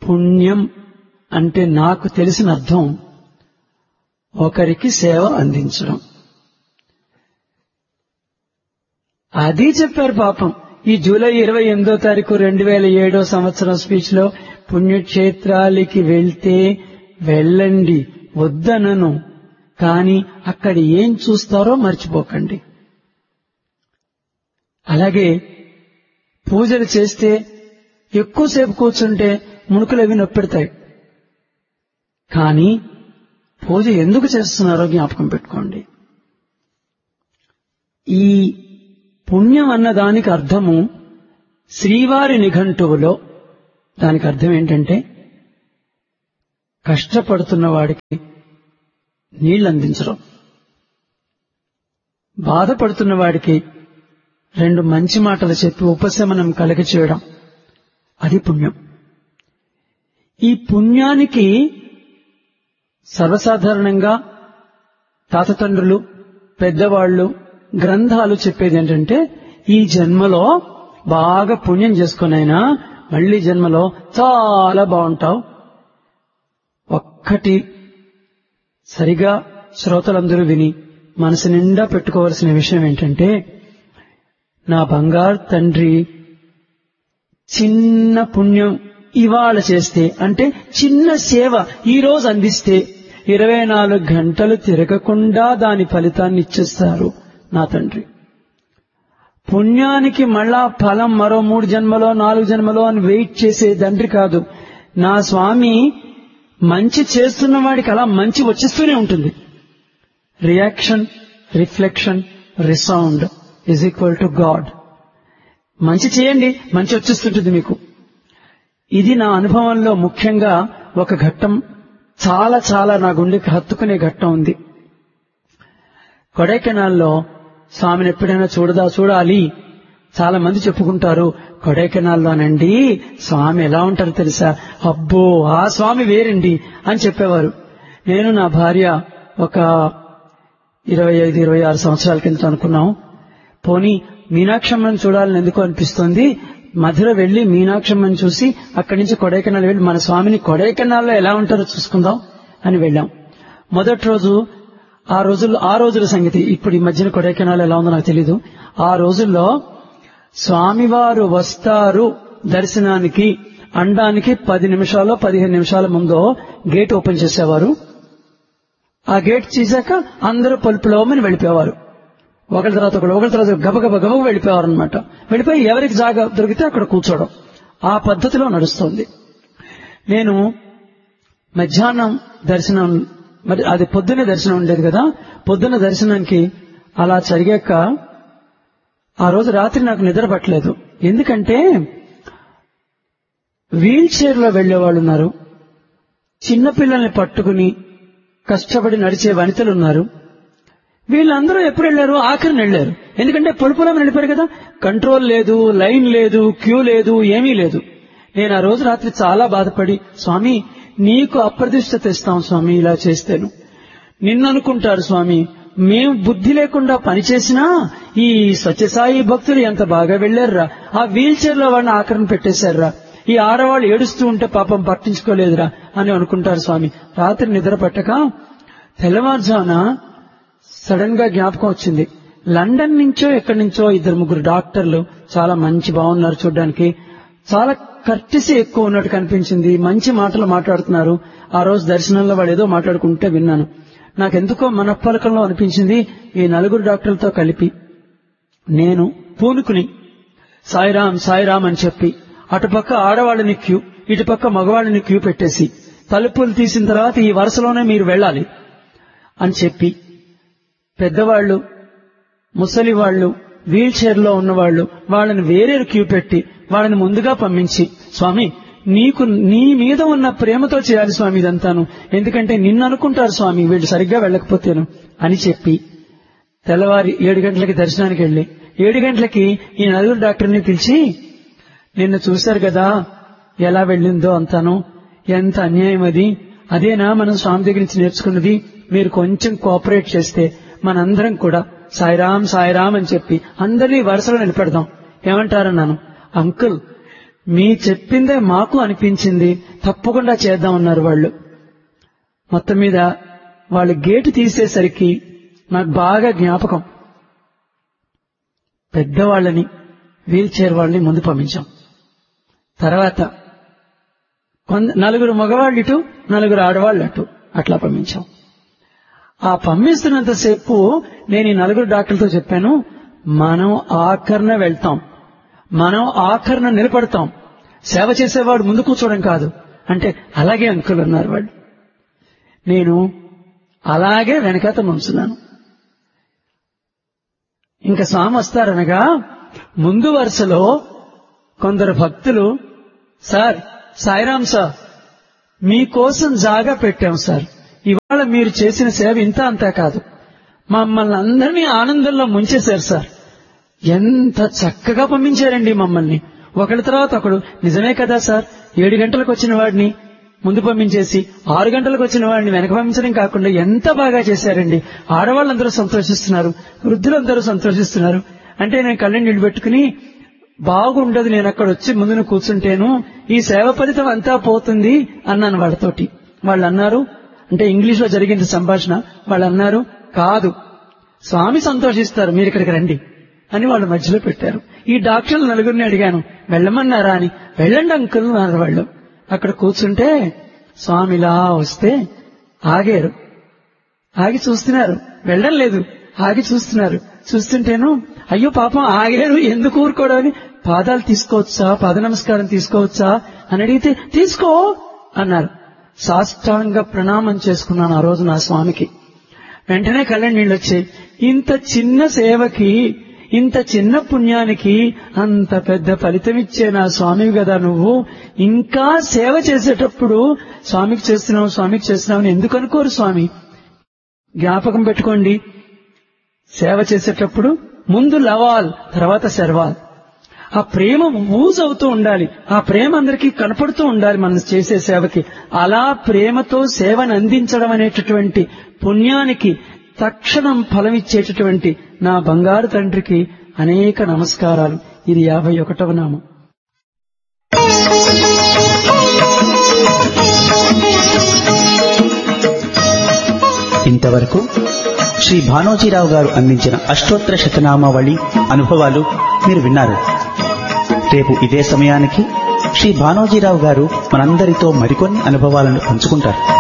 పుణ్యం అంటే నాకు తెలిసిన అర్థం ఒకరికి సేవ అందించడం అది చెప్పారు పాపం ఈ జూలై ఇరవై ఎనిమిదో తారీఖు రెండు వేల ఏడో సంవత్సరం స్పీచ్ లో పుణ్యక్షేత్రాలకి వెళ్తే వెళ్ళండి వద్దనను కానీ అక్కడ ఏం చూస్తారో మర్చిపోకండి అలాగే పూజలు చేస్తే ఎక్కువసేపు కూర్చుంటే మునుకులు అవి నొప్పెడతాయి కానీ పూజ ఎందుకు చేస్తున్నారో జ్ఞాపకం పెట్టుకోండి ఈ పుణ్యం అన్న దానికి అర్థము శ్రీవారి నిఘంటువులో దానికి అర్థం ఏంటంటే కష్టపడుతున్న వాడికి నీళ్లు అందించడం బాధపడుతున్న వాడికి రెండు మంచి మాటలు చెప్పి ఉపశమనం కలగ చేయడం అది పుణ్యం ఈ పుణ్యానికి సర్వసాధారణంగా తాతతండ్రులు పెద్దవాళ్లు గ్రంథాలు చెప్పేది ఏంటంటే ఈ జన్మలో బాగా పుణ్యం చేసుకునైనా మళ్లీ జన్మలో చాలా బాగుంటావు ఒక్కటి సరిగా శ్రోతలందరూ విని మనసు నిండా పెట్టుకోవలసిన విషయం ఏంటంటే నా బంగారు తండ్రి చిన్న పుణ్యం ఇవాళ చేస్తే అంటే చిన్న సేవ ఈ రోజు అందిస్తే ఇరవై నాలుగు గంటలు తిరగకుండా దాని ఫలితాన్ని ఇచ్చేస్తారు నా తండ్రి పుణ్యానికి మళ్ళా ఫలం మరో మూడు జన్మలో నాలుగు జన్మలో అని వెయిట్ చేసే తండ్రి కాదు నా స్వామి మంచి చేస్తున్న వాడికి అలా మంచి వచ్చేస్తూనే ఉంటుంది reaction reflection resound is equal to god మంచి చేయండి మంచి వచ్చేస్తుంటుంది మీకు ఇది నా అనుభవంలో ముఖ్యంగా ఒక ఘట్టం చాలా చాలా నా గుండెకి హత్తుకునే ఘట్టం ఉంది కొడైకెనాల్లో స్వామిని ఎప్పుడైనా చూడదా చూడాలి చాలా మంది చెప్పుకుంటారు కొడైకెనాల్లోనండి స్వామి ఎలా ఉంటారు తెలుసా అబ్బో ఆ స్వామి వేరండి అని చెప్పేవారు నేను నా భార్య ఒక ఇరవై ఐదు ఇరవై ఆరు సంవత్సరాల కింద అనుకున్నాం పోనీ మీనాక్షమ్మని చూడాలని ఎందుకు అనిపిస్తుంది మధుర వెళ్లి మీనాక్షమ్మని చూసి అక్కడి నుంచి కొడైకెనాల్ వెళ్లి మన స్వామిని కొడైకెనాల్లో ఎలా ఉంటారో చూసుకుందాం అని వెళ్ళాం మొదటి రోజు ఆ రోజుల్లో ఆ రోజుల సంగతి ఇప్పుడు ఈ మధ్యన కొడైకెనాల్ ఎలా ఉందో నాకు తెలీదు ఆ రోజుల్లో స్వామివారు వస్తారు దర్శనానికి అండానికి పది నిమిషాలు పదిహేను నిమిషాల ముందో గేట్ ఓపెన్ చేసేవారు ఆ గేట్ చేశాక అందరూ పలుపులోమని వెళ్ళిపోయేవారు ఒకరి తర్వాత ఒకరు ఒకరి తర్వాత గబగబ గబగ వెళ్ళిపోయేవారు అనమాట వెళ్ళిపోయి ఎవరికి జాగా దొరికితే అక్కడ కూర్చోవడం ఆ పద్ధతిలో నడుస్తోంది నేను మధ్యాహ్నం దర్శనం మరి అది పొద్దున్నే దర్శనం ఉండేది కదా పొద్దున్న దర్శనానికి అలా జరిగాక ఆ రోజు రాత్రి నాకు నిద్ర పట్టలేదు ఎందుకంటే వీల్ చైర్ లో వెళ్లేవాళ్ళు ఉన్నారు చిన్నపిల్లల్ని పట్టుకుని కష్టపడి నడిచే వనితలు ఉన్నారు వీళ్ళందరూ ఎప్పుడు వెళ్లారు ఆఖరిని వెళ్లారు ఎందుకంటే పొలుపులం వెళ్ళిపోయారు కదా కంట్రోల్ లేదు లైన్ లేదు క్యూ లేదు ఏమీ లేదు నేను ఆ రోజు రాత్రి చాలా బాధపడి స్వామి నీకు అప్రతిష్ట తెస్తాం స్వామి ఇలా చేస్తేను నిన్ను అనుకుంటారు స్వామి మేము బుద్ధి లేకుండా పనిచేసినా ఈ సత్యసాయి భక్తులు ఎంత బాగా వెళ్లారురా ఆ వీల్ చైర్ లో వాడిని ఆఖరణ పెట్టేశారురా ఈ ఆడవాళ్ళు ఏడుస్తూ ఉంటే పాపం పట్టించుకోలేదురా అని అనుకుంటారు స్వామి రాత్రి నిద్ర పట్టక తెల్లవారుజామున సడన్ గా జ్ఞాపకం వచ్చింది లండన్ నుంచో ఎక్కడి నుంచో ఇద్దరు ముగ్గురు డాక్టర్లు చాలా మంచి బాగున్నారు చూడడానికి చాలా కర్టిసి ఎక్కువ ఉన్నట్టు కనిపించింది మంచి మాటలు మాట్లాడుతున్నారు ఆ రోజు దర్శనంలో వాళ్ళు ఏదో మాట్లాడుకుంటే విన్నాను నాకెందుకో మనప్పలకంలో అనిపించింది ఈ నలుగురు డాక్టర్లతో కలిపి నేను పూనుకుని సాయిరాం సాయిరాం అని చెప్పి అటుపక్క ఆడవాళ్ళని క్యూ ఇటుపక్క మగవాళ్ళని క్యూ పెట్టేసి తలుపులు తీసిన తర్వాత ఈ వరుసలోనే మీరు వెళ్ళాలి అని చెప్పి పెద్దవాళ్లు ముసలి వాళ్ళు వీల్ చైర్ లో ఉన్నవాళ్లు వాళ్ళని వేరే క్యూ పెట్టి వాళ్ళని ముందుగా పంపించి స్వామి నీకు నీ మీద ఉన్న ప్రేమతో చేయాలి స్వామి ఇదంతాను ఎందుకంటే నిన్ను అనుకుంటారు స్వామి వీళ్ళు సరిగ్గా వెళ్ళకపోతేను అని చెప్పి తెల్లవారి ఏడు గంటలకి దర్శనానికి వెళ్లి ఏడు గంటలకి ఈ నలుగురు డాక్టర్ని పిలిచి నిన్ను చూశారు కదా ఎలా వెళ్ళిందో అంతాను ఎంత అన్యాయం అది అదేనా మనం స్వామి దగ్గర నుంచి నేర్చుకున్నది మీరు కొంచెం కోఆపరేట్ చేస్తే మనందరం కూడా సాయిరాం సాయిరాం అని చెప్పి అందరినీ వరుసలో నిలబెడదాం ఏమంటారన్నాను అంకుల్ మీ చెప్పిందే మాకు అనిపించింది తప్పకుండా చేద్దామన్నారు వాళ్ళు మొత్తం మీద వాళ్ళు గేటు తీసేసరికి నాకు బాగా జ్ఞాపకం పెద్దవాళ్ళని వీల్ చైర్ వాళ్ళని ముందు పంపించాం తర్వాత కొంద నలుగురు మగవాళ్ళు ఇటు నలుగురు ఆడవాళ్ళు అటు అట్లా పంపించాం ఆ పంపిస్తున్నంతసేపు నేను ఈ నలుగురు డాక్టర్లతో చెప్పాను మనం ఆఖరణ వెళ్తాం మనం ఆఖరణ నిలబడతాం సేవ చేసేవాడు ముందు కూర్చోవడం కాదు అంటే అలాగే అంకులు ఉన్నారు వాళ్ళు నేను అలాగే వెనకాత ముంచున్నాను ఇంకా స్వామి వస్తారనగా ముందు వరుసలో కొందరు భక్తులు సార్ సాయిరాం సార్ మీకోసం జాగా పెట్టాం సార్ ఇవాళ మీరు చేసిన సేవ ఇంత అంతా కాదు మమ్మల్ని అందరినీ ఆనందంలో ముంచేశారు సార్ ఎంత చక్కగా పంపించారండి మమ్మల్ని ఒకరి తర్వాత ఒకడు నిజమే కదా సార్ ఏడు గంటలకు వచ్చిన వాడిని ముందు పంపించేసి ఆరు గంటలకు వచ్చిన వాడిని వెనక పంపించడం కాకుండా ఎంత బాగా చేశారండి ఆడవాళ్ళందరూ సంతోషిస్తున్నారు వృద్ధులందరూ సంతోషిస్తున్నారు అంటే నేను కళ్ళని నీళ్లు పెట్టుకుని బాగుండదు నేను అక్కడ వచ్చి ముందున కూర్చుంటేను ఈ సేవ ఫలితం అంతా పోతుంది అన్నాను వాళ్ళతోటి వాళ్ళు అన్నారు అంటే ఇంగ్లీష్ లో జరిగింది సంభాషణ వాళ్ళు అన్నారు కాదు స్వామి సంతోషిస్తారు మీరు ఇక్కడికి రండి అని వాళ్ళు మధ్యలో పెట్టారు ఈ డాక్టర్లు నలుగురిని అడిగాను వెళ్ళమన్నారా అని వెళ్ళండి అంకుల్ అన్నారు వాళ్ళు అక్కడ కూర్చుంటే స్వామి ఇలా వస్తే ఆగారు ఆగి చూస్తున్నారు వెళ్ళడం లేదు ఆగి చూస్తున్నారు చూస్తుంటేను అయ్యో పాపం ఆగారు ఎందుకు ఊరుకోవడం అని పాదాలు తీసుకోవచ్చా పాద నమస్కారం తీసుకోవచ్చా అని అడిగితే తీసుకో అన్నారు సాష్టాంగ ప్రణామం చేసుకున్నాను ఆ రోజు నా స్వామికి వెంటనే కళ్ళ నీళ్ళు వచ్చాయి ఇంత చిన్న సేవకి ఇంత చిన్న పుణ్యానికి అంత పెద్ద ఫలితమిచ్చే నా స్వామివి కదా నువ్వు ఇంకా సేవ చేసేటప్పుడు స్వామికి చేస్తున్నావు స్వామికి చేస్తున్నావు అని ఎందుకు అనుకోరు స్వామి జ్ఞాపకం పెట్టుకోండి సేవ చేసేటప్పుడు ముందు లవాల్ తర్వాత శర్వాల్ ఆ ప్రేమ ఊజ్ అవుతూ ఉండాలి ఆ ప్రేమ అందరికీ కనపడుతూ ఉండాలి మనం చేసే సేవకి అలా ప్రేమతో సేవను అందించడం అనేటటువంటి పుణ్యానికి తక్షణం ఫలమిచ్చేటటువంటి నా బంగారు తండ్రికి అనేక నమస్కారాలు ఇది యాభై ఒకటవ నామం ఇంతవరకు శ్రీ భానోజీరావు గారు అందించిన అష్టోత్తర శతనామావళి అనుభవాలు మీరు విన్నారు రేపు ఇదే సమయానికి శ్రీ భానోజీరావు గారు మనందరితో మరికొన్ని అనుభవాలను పంచుకుంటారు